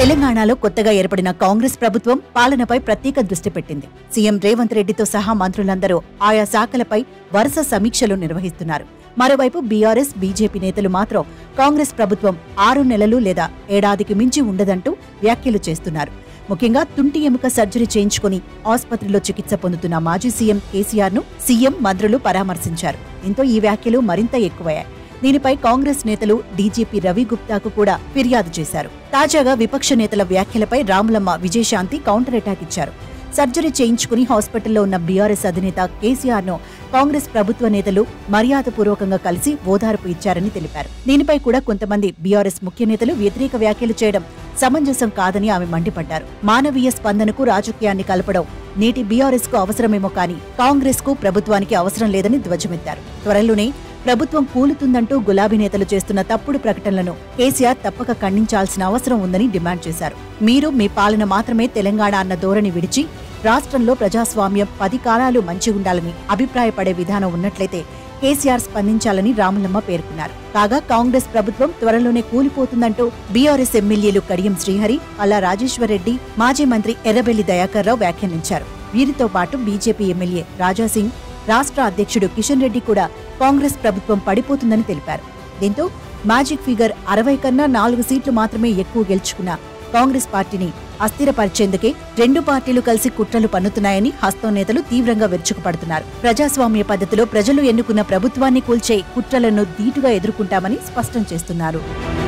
తెలంగాణలో కొత్తగా ఏర్పడిన కాంగ్రెస్ ప్రభుత్వం పాలనపై ప్రత్యేక దృష్టి పెట్టింది సీఎం రేవంత్ రెడ్డితో సహా మంత్రులందరూ ఆయా శాఖలపై వరుస సమీక్షలు నిర్వహిస్తున్నారు మరోవైపు బీఆర్ఎస్ బీజేపీ నేతలు మాత్రం కాంగ్రెస్ ప్రభుత్వం ఆరు నెలలు లేదా ఏడాదికి మించి ఉండదంటూ వ్యాఖ్యలు చేస్తున్నారు ముఖ్యంగా తుంటి ఎముక సర్జరీ చేయించుకుని ఆసుపత్రిలో చికిత్స పొందుతున్న మాజీ సీఎం కేసీఆర్ ను సీఎం మంత్రులు పరామర్శించారు దీంతో ఈ వ్యాఖ్యలు మరింత ఎక్కువయ్యాయి దీనిపై కాంగ్రెస్ నేతలు డీజీపీ రవి గుప్తాకు కూడా ఫిర్యాదు చేశారు తాజాగా విపక్ష నేతల వ్యాఖ్యలపై రాములమ్మ విజయశాంతి కౌంటర్ అటాక్ ఇచ్చారు సర్జరీ చేయించుకుని హాస్పిటల్లో ఉన్న బీఆర్ఎస్ అధినేత కేసీఆర్ ను కాంగ్రెస్ ప్రభుత్వ నేతలు మర్యాదపూర్వకంగా కలిసి ఓదార్పు ఇచ్చారని తెలిపారు దీనిపై కూడా కొంతమంది బీఆర్ఎస్ ముఖ్య నేతలు వ్యతిరేక వ్యాఖ్యలు చేయడం సమంజసం కాదని ఆమె మండిపడ్డారు మానవీయ స్పందనకు రాజకీయాన్ని కలపడం నేటి బీఆర్ఎస్ కు అవసరమేమో కానీ కాంగ్రెస్ కు ప్రభుత్వానికి అవసరం లేదని ధ్వజమెత్తారు త్వరలోనే ప్రభుత్వం కూలుతుందంటూ గులాబీ నేతలు చేస్తున్న తప్పుడు ప్రకటనలను కేసీఆర్ తప్పక ఖండించాల్సిన అవసరం ఉందని డిమాండ్ చేశారు మీరు మీ పాలన మాత్రమే తెలంగాణ అన్న ధోరణి విడిచి రాష్ట్రంలో ప్రజాస్వామ్యం పది కాలాలు మంచిగుండాలని అభిప్రాయపడే విధానం ఉన్నట్లయితే కేసీఆర్ స్పందించాలని రాములమ్మ పేర్కొన్నారు కాగా కాంగ్రెస్ ప్రభుత్వం త్వరలోనే కూలిపోతుందంటూ బీఆర్ఎస్ ఎమ్మెల్యేలు కడియం శ్రీహరి అల్లా రాజేశ్వరరెడ్డి మాజీ మంత్రి ఎర్రబెల్లి దయాకర్ రావు వ్యాఖ్యానించారు వీరితో పాటు బీజేపీ ఎమ్మెల్యే రాజాసింగ్ రాష్ట్ర అధ్యక్షుడు కిషన్ రెడ్డి కూడా కాంగ్రెస్ ప్రభుత్వం పడిపోతుందని తెలిపారు దీంతో మ్యాజిక్ ఫిగర్ అరవై కన్నా నాలుగు సీట్లు మాత్రమే ఎక్కువ గెలుచుకున్న కాంగ్రెస్ పార్టీని అస్థిరపరిచేందుకే రెండు పార్టీలు కలిసి కుట్రలు పన్నుతున్నాయని హస్తం నేతలు తీవ్రంగా విరుచుకుపడుతున్నారు ప్రజాస్వామ్య పద్ధతిలో ప్రజలు ఎన్నుకున్న ప్రభుత్వాన్ని కూల్చే కుట్రలను ధీటుగా ఎదుర్కొంటామని స్పష్టం చేస్తున్నారు